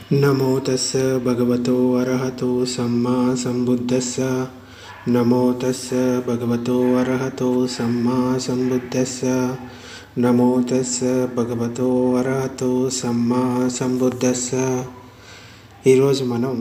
నమో తస్స భగవతో అర్హతో సమ్మా సంబుద్ధస్స నమో తస్స భగవతో అర్హతో సమ్మా సంబుద్ధస్స నమో తస్స భగవతో అర్హతో సమ్మా సంబుద్ధస్స ఈరోజు మనం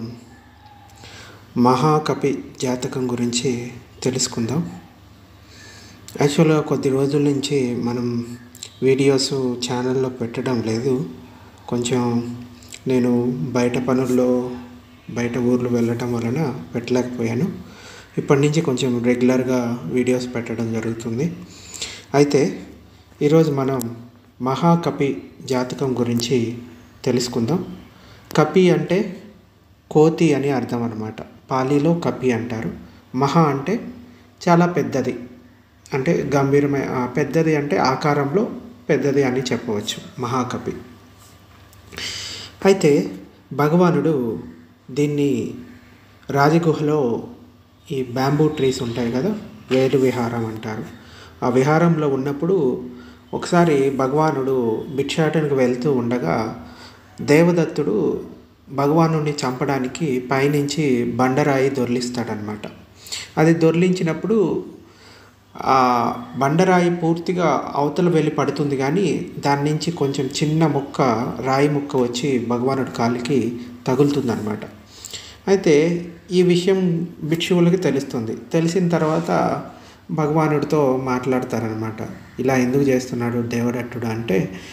మహాకపి జాతకం గురించి తెలుసుకుందాం యాక్చువల్గా కొద్ది రోజుల నుంచి మనం వీడియోస్ ఛానల్లో పెట్టడం లేదు కొంచెం నేను బయట పనుల్లో బయట ఊర్లు వెళ్ళటం వలన పెట్టలేకపోయాను ఇప్పటి నుంచి కొంచెం రెగ్యులర్గా వీడియోస్ పెట్టడం జరుగుతుంది అయితే ఈరోజు మనం మహాకపి జాతకం గురించి తెలుసుకుందాం కపి అంటే కోతి అని అర్థం అనమాట పాలీలో కపి అంటారు మహా అంటే చాలా పెద్దది అంటే గంభీరమైన ఆ, పెద్దది అంటే ఆకారంలో పెద్దది అని చెప్పవచ్చు మహాకపి అయితే భగవానుడు దీన్ని రాజగుహలో ఈ బ్యాంబూ ట్రీస్ ఉంటాయి కదా వేలు విహారం అంటారు ఆ విహారంలో ఉన్నప్పుడు ఒకసారి భగవానుడు భిక్షాటనకు వెళ్తూ ఉండగా దేవదత్తుడు భగవానుడిని చంపడానికి పైనుంచి బండరాయి దొర్లిస్తాడనమాట అది దొర్లించినప్పుడు ఆ బండరాయి పూర్తిగా అవతల వెళ్ళి పడుతుంది కానీ దాని నుంచి కొంచెం చిన్న ముక్క రాయి ముక్క వచ్చి భగవానుడి కాలికి తగులుతుందన్నమాట అయితే ఈ విషయం భిక్షువులకి తెలుస్తుంది తెలిసిన తర్వాత భగవానుడితో మాట్లాడతారనమాట ఇలా ఎందుకు చేస్తున్నాడు దేవదత్తుడు అంటే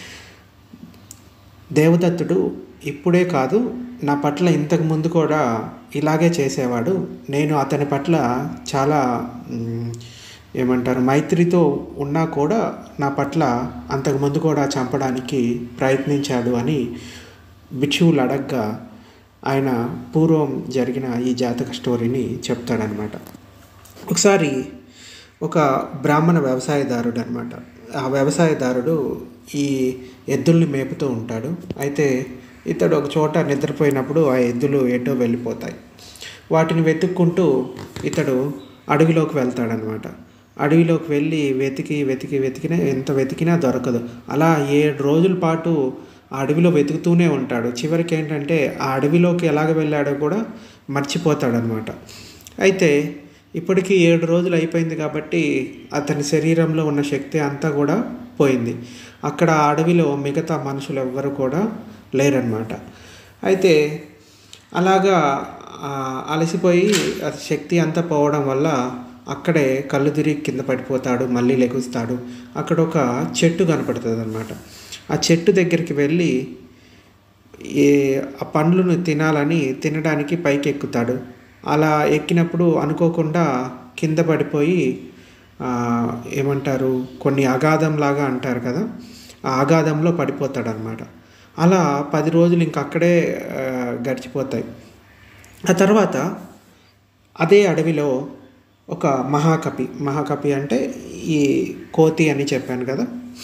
దేవదత్తుడు ఇప్పుడే కాదు నా పట్ల ఇంతకు ముందు కూడా ఇలాగే చేసేవాడు నేను అతని పట్ల చాలా మ్, ఏమంటారు మైత్రితో ఉన్నా కూడా నా పట్ల అంతకుముందు కూడా చంపడానికి ప్రయత్నించాడు అని భిక్షువులు అడగ్గా ఆయన పూర్వం జరిగిన ఈ జాతక స్టోరీని చెప్తాడనమాట ఒకసారి ఒక బ్రాహ్మణ వ్యవసాయదారుడు అనమాట ఆ వ్యవసాయదారుడు ఈ ఎద్దుల్ని మేపుతూ ఉంటాడు అయితే ఇతడు ఒక చోట నిద్రపోయినప్పుడు ఆ ఎద్దులు ఎటో వెళ్ళిపోతాయి వాటిని వెతుక్కుంటూ ఇతడు అడవిలోకి వెళ్తాడనమాట అడవిలోకి వెళ్ళి వెతికి వెతికి వెతికినా ఎంత వెతికినా దొరకదు అలా ఏడు రోజుల పాటు ఆ అడవిలో వెతుకుతూనే ఉంటాడు చివరికి ఏంటంటే ఆ అడవిలోకి ఎలాగ వెళ్ళాడో కూడా మర్చిపోతాడనమాట అయితే ఇప్పటికీ ఏడు రోజులు అయిపోయింది కాబట్టి అతని శరీరంలో ఉన్న శక్తి అంతా కూడా పోయింది అక్కడ ఆ అడవిలో మిగతా మనుషులు ఎవ్వరు కూడా లేరనమాట అయితే అలాగా ఆ, అలసిపోయి ఆ శక్తి అంతా పోవడం వల్ల అక్కడే కళ్ళు తిరిగి కింద పడిపోతాడు మళ్ళీ లెగుస్తాడు అక్కడ ఒక చెట్టు కనపడుతుంది అనమాట ఆ చెట్టు దగ్గరికి వెళ్ళి ఏ ఆ పండ్లను తినాలని తినడానికి పైకి ఎక్కుతాడు అలా ఎక్కినప్పుడు అనుకోకుండా కింద పడిపోయి ఆ, ఏమంటారు కొన్ని అగాధం లాగా అంటారు కదా ఆ అగాధంలో పడిపోతాడు అనమాట అలా పది రోజులు ఇంక అక్కడే ఆ, గడిచిపోతాయి ఆ తర్వాత అదే అడవిలో ఒక మహాకపి మహాకపి అంటే ఈ కోతి అని చెప్పాను కదా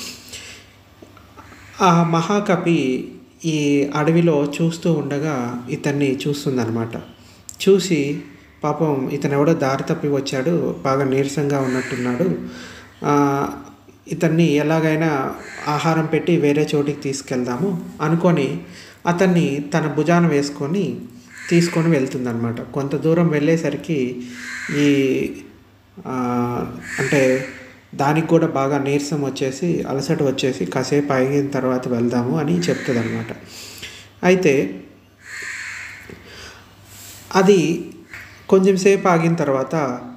ఆ మహాకపి ఈ అడవిలో చూస్తూ ఉండగా ఇతన్ని చూస్తుందన్నమాట చూసి పాపం ఇతను ఎవడో దారి తప్పి వచ్చాడు బాగా నీరసంగా ఉన్నట్టున్నాడు ఆ, ఇతన్ని ఎలాగైనా ఆహారం పెట్టి వేరే చోటికి తీసుకెళ్దాము అనుకొని అతన్ని తన భుజాన వేసుకొని తీసుకొని వెళ్తుందన్నమాట కొంత దూరం వెళ్ళేసరికి ఈ ఆ, అంటే దానికి కూడా బాగా నీరసం వచ్చేసి అలసట వచ్చేసి కాసేపు అయిన తర్వాత వెళ్దాము అని చెప్తుంది అనమాట అయితే అది కొంచెం సేపు ఆగిన తర్వాత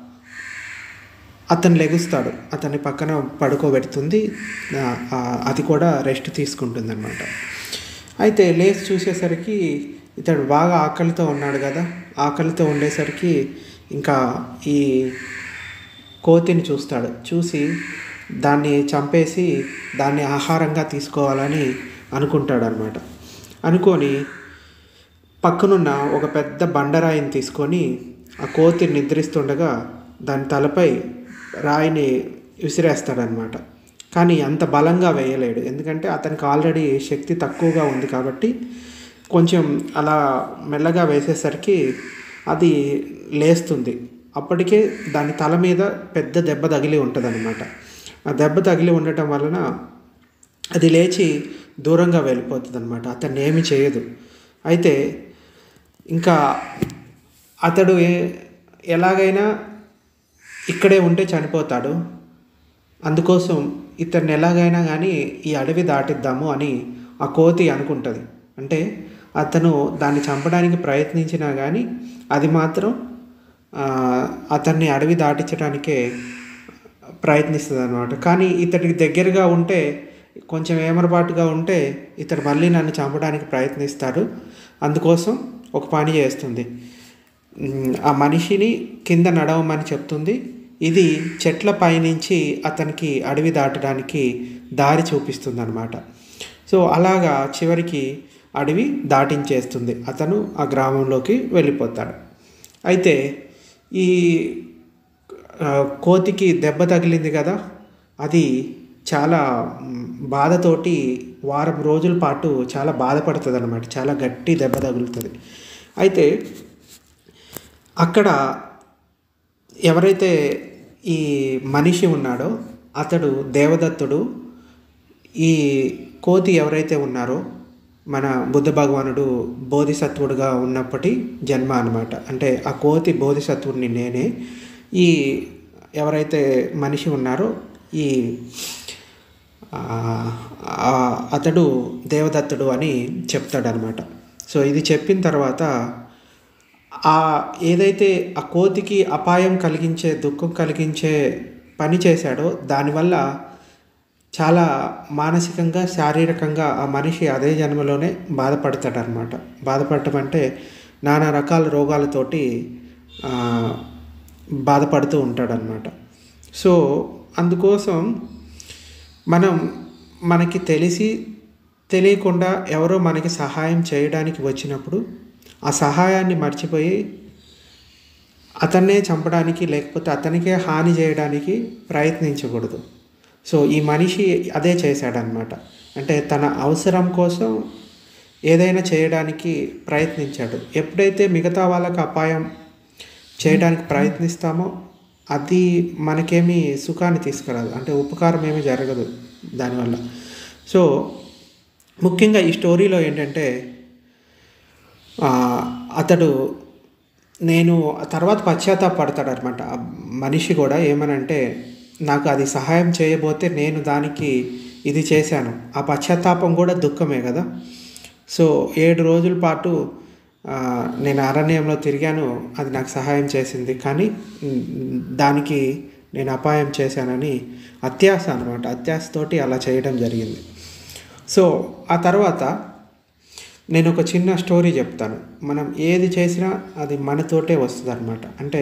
అతను లెగుస్తాడు అతని పక్కన పడుకోబెడుతుంది ఆ, ఆ, అది కూడా రెస్ట్ తీసుకుంటుంది అనమాట అయితే లేచి చూసేసరికి ఇతడు బాగా ఆకలితో ఉన్నాడు కదా ఆకలితో ఉండేసరికి ఇంకా ఈ కోతిని చూస్తాడు చూసి దాన్ని చంపేసి దాన్ని ఆహారంగా తీసుకోవాలని అనుకుంటాడు అనమాట అనుకొని పక్కనున్న ఒక పెద్ద బండరాయిని తీసుకొని ఆ కోతి నిద్రిస్తుండగా దాని తలపై రాయిని విసిరేస్తాడనమాట కానీ అంత బలంగా వేయలేడు ఎందుకంటే అతనికి ఆల్రెడీ శక్తి తక్కువగా ఉంది కాబట్టి కొంచెం అలా మెల్లగా వేసేసరికి అది లేస్తుంది అప్పటికే దాని తల మీద పెద్ద దెబ్బ తగిలి ఉంటుంది ఆ దెబ్బ తగిలి ఉండటం వలన అది లేచి దూరంగా వెళ్ళిపోతుంది అనమాట అతన్ని ఏమి చేయదు అయితే ఇంకా అతడు ఏ- ఎలాగైనా ఇక్కడే ఉంటే చనిపోతాడు అందుకోసం ఇతన్ని ఎలాగైనా కానీ ఈ అడవి దాటిద్దాము అని ఆ కోతి అనుకుంటుంది అంటే అతను దాన్ని చంపడానికి ప్రయత్నించినా కానీ అది మాత్రం ఆ, అతన్ని అడవి దాటించడానికే ప్రయత్నిస్తుంది అనమాట కానీ ఇతడికి దగ్గరగా ఉంటే కొంచెం ఏమరపాటుగా ఉంటే ఇతడు మళ్ళీ నన్ను చంపడానికి ప్రయత్నిస్తాడు అందుకోసం ఒక పని చేస్తుంది ఉమ్, ఆ మనిషిని కింద నడవమని చెప్తుంది ఇది చెట్ల పైనుంచి అతనికి అడవి దాటడానికి దారి చూపిస్తుంది అనమాట సో అలాగా చివరికి అడవి దాటించేస్తుంది అతను ఆ గ్రామంలోకి వెళ్ళిపోతాడు అయితే ఈ ఆ, కోతికి దెబ్బ తగిలింది కదా అది చాలా మ్, బాధతోటి వారం రోజుల పాటు చాలా బాధపడుతుంది అనమాట చాలా గట్టి దెబ్బ తగులుతుంది అయితే అక్కడ ఎవరైతే ఈ మనిషి ఉన్నాడో అతడు దేవదత్తుడు ఈ కోతి ఎవరైతే ఉన్నారో మన బుద్ధ భగవానుడు బోధిసత్వుడుగా ఉన్నప్పటి జన్మ అనమాట అంటే ఆ కోతి బోధిసత్వుడిని నేనే ఈ ఎవరైతే మనిషి ఉన్నారో ఈ ఆ, ఆ, అతడు దేవదత్తుడు అని చెప్తాడనమాట సో ఇది చెప్పిన తర్వాత ఆ ఏదైతే ఆ కోతికి అపాయం కలిగించే దుఃఖం కలిగించే పని చేశాడో దానివల్ల చాలా మానసికంగా శారీరకంగా ఆ మనిషి అదే జన్మలోనే బాధపడతాడనమాట బాధపడటం అంటే నానా రకాల రోగాలతోటి ఆ, బాధపడుతూ ఉంటాడనమాట సో అందుకోసం మనం మనకి తెలిసి తెలియకుండా ఎవరో మనకి సహాయం చేయడానికి వచ్చినప్పుడు ఆ సహాయాన్ని మర్చిపోయి అతన్నే చంపడానికి లేకపోతే అతనికే హాని చేయడానికి ప్రయత్నించకూడదు సో ఈ మనిషి అదే చేశాడనమాట అంటే తన అవసరం కోసం ఏదైనా చేయడానికి ప్రయత్నించాడు ఎప్పుడైతే మిగతా వాళ్ళకి అపాయం చేయడానికి ప్రయత్నిస్తామో అది మనకేమీ సుఖాన్ని తీసుకురాదు అంటే ఉపకారం ఏమీ జరగదు దానివల్ల సో ముఖ్యంగా ఈ స్టోరీలో ఏంటంటే ఆ, అతడు నేను తర్వాత పశ్చాత్తాపడతాడు అనమాట మనిషి కూడా ఏమనంటే నాకు అది సహాయం చేయబోతే నేను దానికి ఇది చేశాను ఆ పశ్చాత్తాపం కూడా దుఃఖమే కదా సో ఏడు రోజుల పాటు ఆ, నేను అరణ్యంలో తిరిగాను అది నాకు సహాయం చేసింది కానీ ఉమ్, దానికి నేను అపాయం చేశానని అత్యాశ అనమాట అత్యాశతోటి అలా చేయడం జరిగింది సో ఆ తర్వాత నేను ఒక చిన్న స్టోరీ చెప్తాను మనం ఏది చేసినా అది మనతోటే వస్తుంది అనమాట అంటే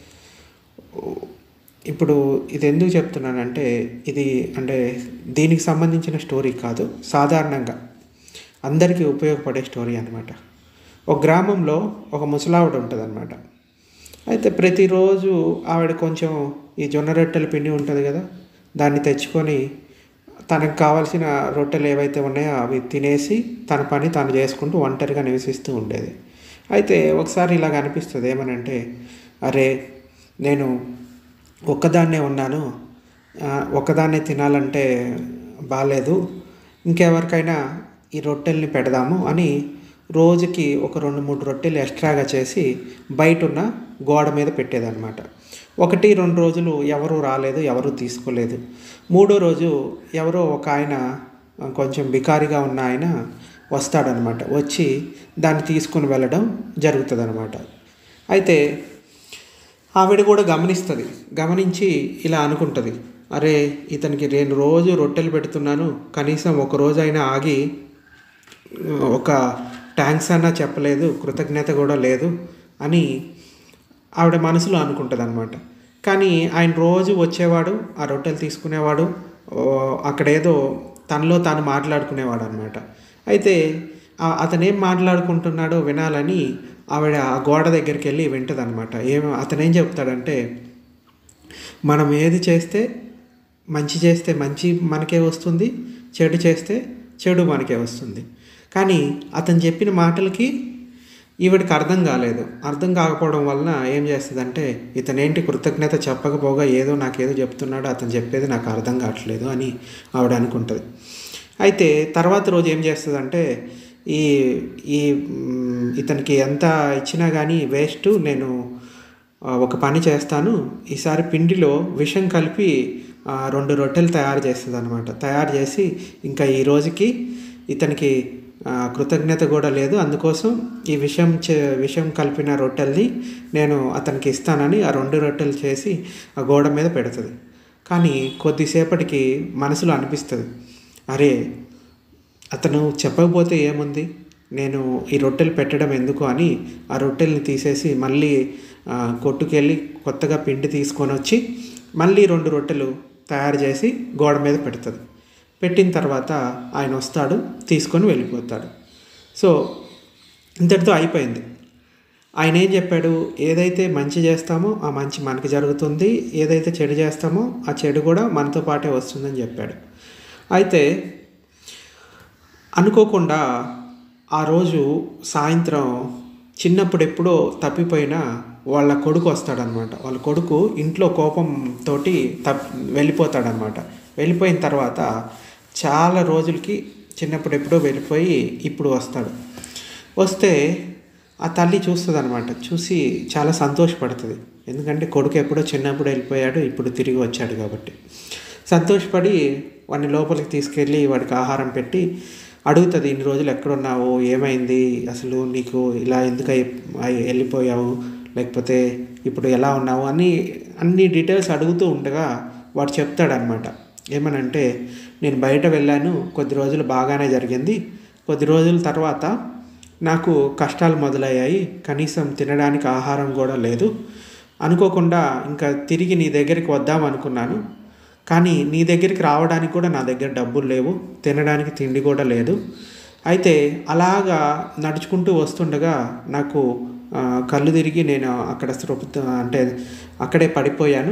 ఇప్పుడు ఇది ఎందుకు చెప్తున్నానంటే ఇది అంటే దీనికి సంబంధించిన స్టోరీ కాదు సాధారణంగా అందరికీ ఉపయోగపడే స్టోరీ అనమాట ఒక గ్రామంలో ఒక ముసలావిడ ఉంటుంది అయితే ప్రతిరోజు ఆవిడ కొంచెం ఈ జొన్న రొట్టెల పిండి ఉంటుంది కదా దాన్ని తెచ్చుకొని తనకు కావాల్సిన రొట్టెలు ఏవైతే ఉన్నాయో అవి తినేసి తన పని తాను చేసుకుంటూ ఒంటరిగా నివసిస్తూ ఉండేది అయితే ఒకసారి ఇలాగ అనిపిస్తుంది ఏమనంటే అరే నేను ఒక్కదాన్నే ఉన్నాను ఆ, ఒక్కదాన్నే తినాలంటే బాగాలేదు ఇంకెవరికైనా ఈ రొట్టెల్ని పెడదాము అని రోజుకి ఒక రెండు మూడు రొట్టెలు ఎక్స్ట్రాగా చేసి బయట ఉన్న గోడ మీద పెట్టేదన్నమాట ఒకటి రెండు రోజులు ఎవరు రాలేదు ఎవరు తీసుకోలేదు మూడో రోజు ఎవరో ఒక ఆయన ఆ, కొంచెం బికారిగా ఉన్న ఆయన వస్తాడనమాట వచ్చి దాన్ని తీసుకుని వెళ్ళడం జరుగుతుంది అయితే ఆవిడ కూడా గమనిస్తుంది గమనించి ఇలా అనుకుంటుంది అరే ఇతనికి నేను రోజు రొట్టెలు పెడుతున్నాను కనీసం ఒక రోజైనా ఆగి ఒక థ్యాంక్స్ అన్నా చెప్పలేదు కృతజ్ఞత కూడా లేదు అని ఆవిడ మనసులో అనుకుంటుంది అనమాట కానీ ఆయన రోజు వచ్చేవాడు ఆ రొట్టెలు తీసుకునేవాడు ఓ, అక్కడేదో తనలో తాను మాట్లాడుకునేవాడు అనమాట అయితే ఆ- అతను ఏం మాట్లాడుకుంటున్నాడో వినాలని ఆవిడ ఆ గోడ దగ్గరికి వెళ్ళి వింటది అనమాట ఏం అతను ఏం చెప్తాడంటే మనం ఏది చేస్తే మంచి చేస్తే మంచి మనకే వస్తుంది చెడు చేస్తే చెడు మనకే వస్తుంది కానీ అతను చెప్పిన మాటలకి ఈవిడికి అర్థం కాలేదు అర్థం కాకపోవడం వలన ఏం చేస్తుందంటే ఇతనేంటి కృతజ్ఞత చెప్పకపోగా ఏదో నాకేదో చెప్తున్నాడో అతను చెప్పేది నాకు అర్థం కావట్లేదు అని ఆవిడ అనుకుంటుంది అయితే తర్వాత రోజు ఏం చేస్తుందంటే ఈ ఈ మ్, ఇతనికి ఎంత ఇచ్చినా కానీ వేస్ట్ నేను ఆ, ఒక పని చేస్తాను ఈసారి పిండిలో విషం కలిపి ఆ, రెండు రొట్టెలు తయారు చేస్తుంది అనమాట తయారు చేసి ఇంకా ఈ రోజుకి ఇతనికి ఆ, కృతజ్ఞత కూడా లేదు అందుకోసం ఈ విషం చే విషం కలిపిన రొట్టెల్ని నేను అతనికి ఇస్తానని ఆ రెండు రొట్టెలు చేసి ఆ గోడ మీద పెడుతుంది కానీ కొద్దిసేపటికి మనసులో అనిపిస్తుంది అరే అతను చెప్పకపోతే ఏముంది నేను ఈ రొట్టెలు పెట్టడం ఎందుకు అని ఆ రొట్టెల్ని తీసేసి మళ్ళీ ఆ, కొట్టుకెళ్ళి కొత్తగా పిండి తీసుకొని వచ్చి మళ్ళీ రెండు రొట్టెలు తయారు చేసి గోడ మీద పెడుతుంది పెట్టిన తర్వాత ఆయన వస్తాడు తీసుకొని వెళ్ళిపోతాడు సో ఇంతటితో అయిపోయింది ఆయన ఏం చెప్పాడు ఏదైతే మంచి చేస్తామో ఆ మంచి మనకి జరుగుతుంది ఏదైతే చెడు చేస్తామో ఆ చెడు కూడా మనతో పాటే వస్తుందని చెప్పాడు అయితే అనుకోకుండా ఆ రోజు సాయంత్రం చిన్నప్పుడు ఎప్పుడో తప్పిపోయిన వాళ్ళ కొడుకు వస్తాడనమాట వాళ్ళ కొడుకు ఇంట్లో కోపంతో తప్ వెళ్ళిపోతాడనమాట వెళ్ళిపోయిన తర్వాత చాలా రోజులకి చిన్నప్పుడు ఎప్పుడో వెళ్ళిపోయి ఇప్పుడు వస్తాడు వస్తే ఆ తల్లి చూస్తుంది అనమాట చూసి చాలా సంతోషపడుతుంది ఎందుకంటే కొడుకు ఎప్పుడో చిన్నప్పుడు వెళ్ళిపోయాడు ఇప్పుడు తిరిగి వచ్చాడు కాబట్టి సంతోషపడి వాడిని లోపలికి తీసుకెళ్ళి వాడికి ఆహారం పెట్టి అడుగుతుంది ఇన్ని రోజులు ఎక్కడున్నావు ఏమైంది అసలు నీకు ఇలా ఎందుకు అయి- అయి- వెళ్ళిపోయావు లేకపోతే ఇప్పుడు ఎలా ఉన్నావు అని అన్ని డీటెయిల్స్ అడుగుతూ ఉండగా వాడు చెప్తాడనమాట ఏమనంటే నేను బయట వెళ్ళాను కొద్ది రోజులు బాగానే జరిగింది కొద్ది రోజుల తర్వాత నాకు కష్టాలు మొదలయ్యాయి కనీసం తినడానికి ఆహారం కూడా లేదు అనుకోకుండా ఇంకా తిరిగి నీ దగ్గరికి వద్దాం అనుకున్నాను కానీ నీ దగ్గరికి రావడానికి కూడా నా దగ్గర డబ్బులు లేవు తినడానికి తిండి కూడా లేదు అయితే అలాగా నడుచుకుంటూ వస్తుండగా నాకు ఆ, కళ్ళు తిరిగి నేను అక్కడ స్పృహ అంటే అక్కడే పడిపోయాను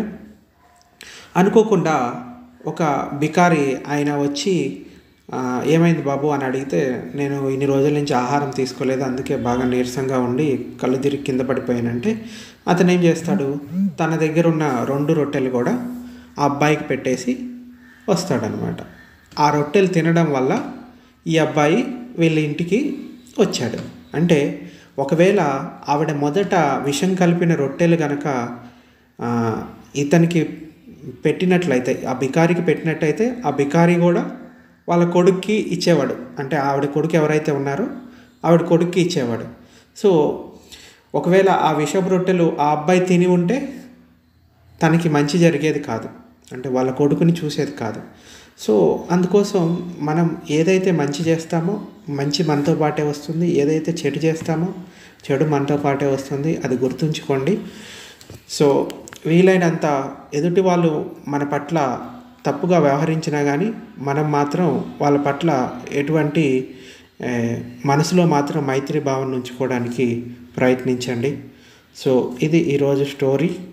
అనుకోకుండా ఒక బికారి ఆయన వచ్చి ఆ, ఏమైంది బాబు అని అడిగితే నేను ఇన్ని రోజుల నుంచి ఆహారం తీసుకోలేదు అందుకే బాగా నీరసంగా ఉండి కళ్ళు తిరిగి కింద పడిపోయానంటే అతను ఏం చేస్తాడు తన దగ్గర ఉన్న రెండు రొట్టెలు కూడా ఆ అబ్బాయికి పెట్టేసి వస్తాడనమాట ఆ రొట్టెలు తినడం వల్ల ఈ అబ్బాయి వీళ్ళ ఇంటికి వచ్చాడు అంటే ఒకవేళ ఆవిడ మొదట విషం కలిపిన రొట్టెలు గనక ఆ, ఇతనికి పెట్టినట్లయితే ఆ బికారికి పెట్టినట్టయితే ఆ బికారి కూడా వాళ్ళ కొడుక్కి ఇచ్చేవాడు అంటే ఆవిడ కొడుకు ఎవరైతే ఉన్నారో ఆవిడ కొడుక్కి ఇచ్చేవాడు సో ఒకవేళ ఆ విషపు రొట్టెలు ఆ అబ్బాయి తిని ఉంటే తనకి మంచి జరిగేది కాదు అంటే వాళ్ళ కొడుకుని చూసేది కాదు సో అందుకోసం మనం ఏదైతే మంచి చేస్తామో మంచి మనతో పాటే వస్తుంది ఏదైతే చెడు చేస్తామో చెడు మనతో పాటే వస్తుంది అది గుర్తుంచుకోండి సో వీలైనంత ఎదుటి వాళ్ళు మన పట్ల తప్పుగా వ్యవహరించినా కానీ మనం మాత్రం వాళ్ళ పట్ల ఎటువంటి ఏ, మనసులో మాత్రం మైత్రి భావన ఉంచుకోవడానికి ప్రయత్నించండి సో ఇది ఈరోజు స్టోరీ